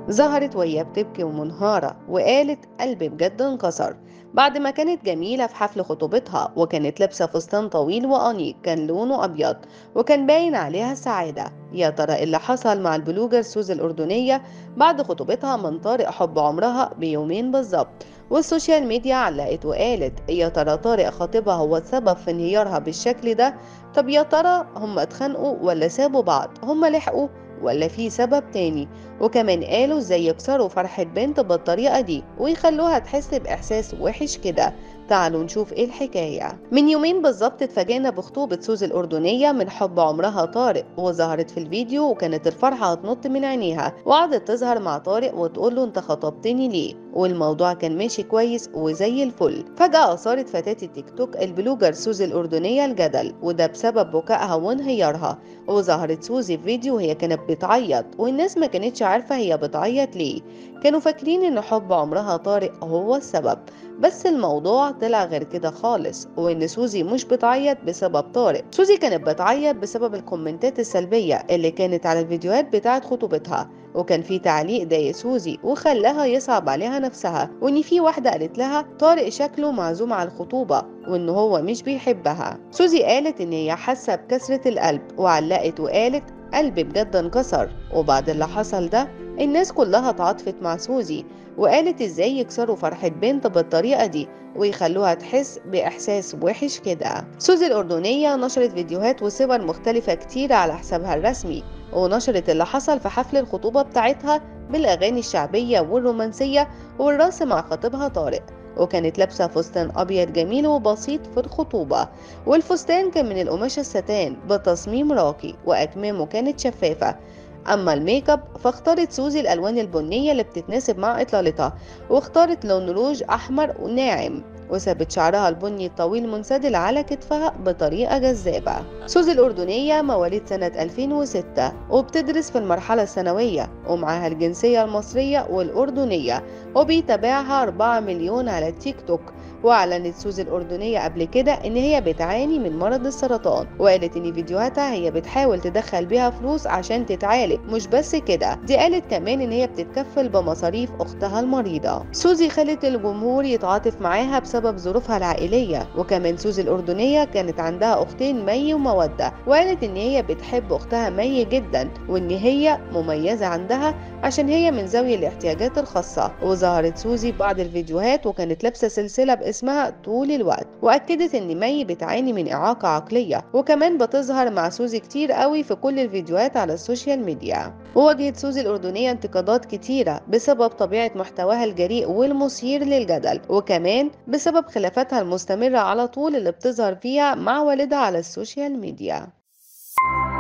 ظهرت وهي بتبكي ومنهارة وقالت قلبي بجد انكسر بعد ما كانت جميلة في حفل خطوبتها وكانت لابسة فستان طويل وأنيق كان لونه أبيض وكان باين عليها سعادة يا ترى إيه اللي حصل مع البلوجر سوزي الأردنية بعد خطوبتها من طارق حب عمرها بيومين بالظبط والسوشيال ميديا علقت وقالت يا ترى طارق خطيبها هو السبب في انهيارها بالشكل ده طب يا ترى هم اتخانقوا ولا سابوا بعض هم لحقوا ولا في سبب تاني وكمان قالوا ازاي يكسروا فرحة بنت بالطريقة دي ويخلوها تحس بإحساس وحش كده تعالوا نشوف ايه الحكاية من يومين بالظبط اتفاجئنا بخطوبة سوزي الأردنية من حب عمرها طارق وظهرت في الفيديو وكانت الفرحة هتنط من عينيها وقعدت تظهر مع طارق وتقول له انت خطبتني ليه والموضوع كان ماشي كويس وزي الفل فجأة أثارت فتاة التيك توك البلوجر سوزي الأردنية الجدل وده بسبب بكائها وانهيارها وظهرت سوزي في فيديو وهي كانت بتعيط والناس ما كانتش عارفة هي بتعيط ليه كانوا فاكرين ان حب عمرها طارق هو السبب بس الموضوع طلع غير كده خالص وان سوزي مش بتعيط بسبب طارق سوزي كانت بتعيط بسبب الكومنتات السلبية اللي كانت على الفيديوهات بتاعت خطوبتها وكان في تعليق ضايق سوزي وخلاها يصعب عليها نفسها وان في واحده قالت لها طارق شكله معزوم على الخطوبه وان هو مش بيحبها سوزي قالت ان هي حاسه بكسره القلب وعلقت وقالت قلبي بجد انكسر وبعد اللي حصل ده الناس كلها تعاطفت مع سوزي وقالت ازاي يكسروا فرحة بنت بالطريقة دي ويخلوها تحس بإحساس وحش كده سوزي الأردنية نشرت فيديوهات وصور مختلفة كتير على حسابها الرسمي ونشرت اللي حصل في حفل الخطوبة بتاعتها بالأغاني الشعبية والرومانسية والرقص مع خطيبها طارق وكانت لابسة فستان أبيض جميل وبسيط في الخطوبة والفستان كان من القماش الستان بتصميم راقي وأكمامه كانت شفافة أما الميك اب فاختارت سوزي الألوان البنية اللي بتتناسب مع إطلالتها واختارت لون روج أحمر وناعم وسابت شعرها البني الطويل منسدل على كتفها بطريقة جذابة سوزي الأردنية مواليد سنة 2006 وبتدرس في المرحلة الثانوية ومعاها الجنسية المصرية والأردنية وبيتابعها 4 مليون على التيك توك واعلنت سوزي الاردنيه قبل كده ان هي بتعاني من مرض السرطان وقالت ان فيديوهاتها هي بتحاول تدخل بيها فلوس عشان تتعالج مش بس كده دي قالت كمان ان هي بتتكفل بمصاريف اختها المريضه سوزي خلت الجمهور يتعاطف معاها بسبب ظروفها العائليه وكمان سوزي الاردنيه كانت عندها اختين مي وموده وقالت ان هي بتحب اختها مي جدا وان هي مميزه عندها عشان هي من ذوي الاحتياجات الخاصه وظهرت سوزي بعض الفيديوهات وكانت لابسه سلسله باسمها طول الوقت واكدت ان مي بتعاني من اعاقه عقليه وكمان بتظهر مع سوزي كتير قوي في كل الفيديوهات على السوشيال ميديا وواجهت سوزي الاردنيه انتقادات كتيره بسبب طبيعه محتواها الجريء والمثير للجدل وكمان بسبب خلافاتها المستمره على طول اللي بتظهر فيها مع والدها على السوشيال ميديا